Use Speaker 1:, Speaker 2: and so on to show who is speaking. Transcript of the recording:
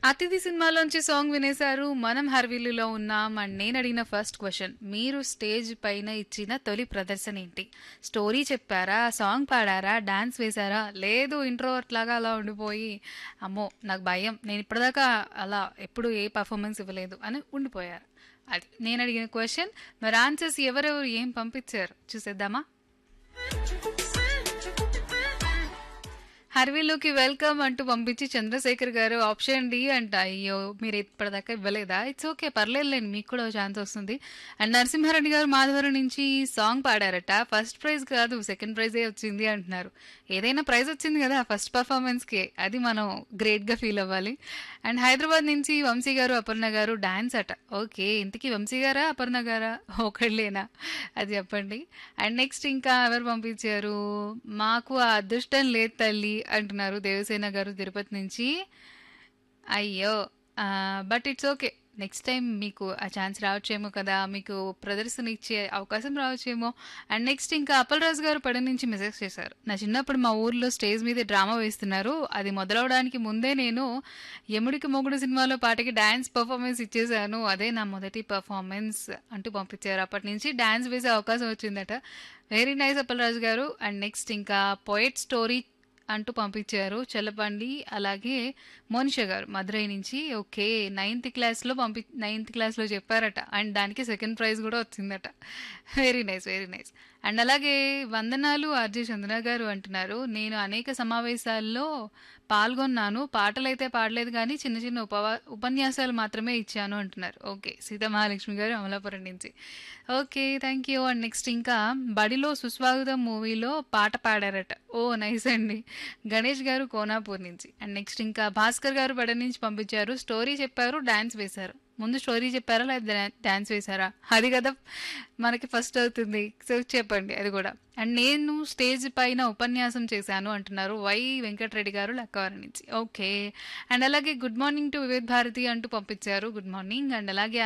Speaker 1: అతిథి సినిమాలోంచి సాంగ్ వినేశారు మనం హర్విల్లులో ఉన్నాం అండ్ నేను అడిగిన ఫస్ట్ క్వశ్చన్ మీరు స్టేజ్ పైన ఇచ్చిన తొలి ప్రదర్శన ఏంటి స్టోరీ చెప్పారా సాంగ్ పాడారా డాన్స్ వేశారా లేదు ఇంట్రోవర్ట్ లాగా అలా ఉండిపోయి అమ్మో నాకు భయం నేను ఇప్పటిదాకా అలా ఎప్పుడు ఏ పర్ఫార్మెన్స్ ఇవ్వలేదు అని ఉండిపోయారు అది నేను అడిగిన క్వశ్చన్ మరి ఆన్సర్స్ ఎవరెవరు ఏం పంపించారు చూసేద్దామా హర్వీలోకి వెల్కమ్ అంటూ పంపించి చంద్రశేఖర్ గారు ఆప్షన్ డి అంట అయ్యో మీరు ఇప్పటిదాకా ఇవ్వలేదా ఇట్స్ ఓకే పర్లేదులేండి మీకు కూడా ఛాన్స్ వస్తుంది అండ్ నరసింహారెడ్డి గారు మాధవరం నుంచి సాంగ్ పాడారట ఫస్ట్ ప్రైజ్ కాదు సెకండ్ ప్రైజే వచ్చింది అంటున్నారు ఏదైనా ప్రైజ్ వచ్చింది కదా ఫస్ట్ పర్ఫార్మెన్స్కి అది మనం గ్రేట్గా ఫీల్ అవ్వాలి అండ్ హైదరాబాద్ నుంచి వంశీ గారు అపర్ణ గారు డాన్స్ అట ఓకే ఇంతకీ వంశీ గారా అపర్ణ గారా ఒకళ్ళేనా అది చెప్పండి అండ్ నెక్స్ట్ ఇంకా ఎవరు పంపించారు మాకు ఆ అదృష్టం లేదు తల్లి అంటున్నారు దేవసేన గారు తిరుపతి నుంచి అయ్యో but it's okay next time మీకు ఆ ఛాన్స్ రావచ్చేమో కదా మీకు ప్రదర్శన ఇచ్చే అవకాశం రావచ్చేమో అండ్ నెక్స్ట్ ఇంకా అప్పలరాజు గారు పడి నుంచి మెసేజ్ చేశారు నా చిన్నప్పుడు మా ఊర్లో స్టేజ్ మీద డ్రామా వేస్తున్నారు అది మొదలవడానికి ముందే నేను యముడికి మొగుడు సినిమాలో పాటకి డ్యాన్స్ పర్ఫార్మెన్స్ ఇచ్చేసాను అదే నా మొదటి పర్ఫార్మెన్స్ అంటూ పంపించారు అప్పటి నుంచి డ్యాన్స్ వేసే అవకాశం వచ్చిందట వెరీ నైస్ అప్పలరాజు గారు అండ్ నెక్స్ట్ ఇంకా పోయిట్ స్టోరీ అంటూ పంపించారు చెల్లపండి అలాగే మోనిష గారు మదురై నుంచి ఓకే నైన్త్ క్లాస్లో పంపి నైన్త్ క్లాస్లో చెప్పారట అండ్ దానికి సెకండ్ ప్రైజ్ కూడా వచ్చిందట very nice very nice and అలాగే వందనాలు ఆర్జే చంద్ర గారు అంటున్నారు నేను అనేక సమావేశాల్లో పాల్గొన్నాను పాటలైతే పాడలేదు కానీ చిన్న చిన్న ఉపవా ఉపన్యాసాలు మాత్రమే ఇచ్చాను అంటున్నారు ఓకే సీతామహాలక్ష్మి గారు అమలాపురం నుంచి okay thank you and next ఇంకా బడిలో సుస్వాగతం మూవీలో పాట పాడారట ఓ నైస్ అండి గణేష్ గారు కోనాపూర్ నుంచి అండ్ నెక్స్ట్ ఇంకా భాస్కర్ గారు బడి నుంచి పంపించారు స్టోరీ చెప్పారు డాన్స్ వేశారు ముందు స్టోరీ చెప్పారా లేదా డాన్స్ వేశారా అది కదా మనకి ఫస్ట్ అవుతుంది సో చెప్పండి అది కూడా అండ్ నేను స్టేజ్ పైన ఉపన్యాసం చేశాను అంటున్నారు వై వెంకటరెడ్డి గారు లక్కవారి నుంచి ఓకే అండ్ అలాగే good morning to Vivek Bharati అంటూ పంపించారు గుడ్ మార్నింగ్ అండ్ అలాగే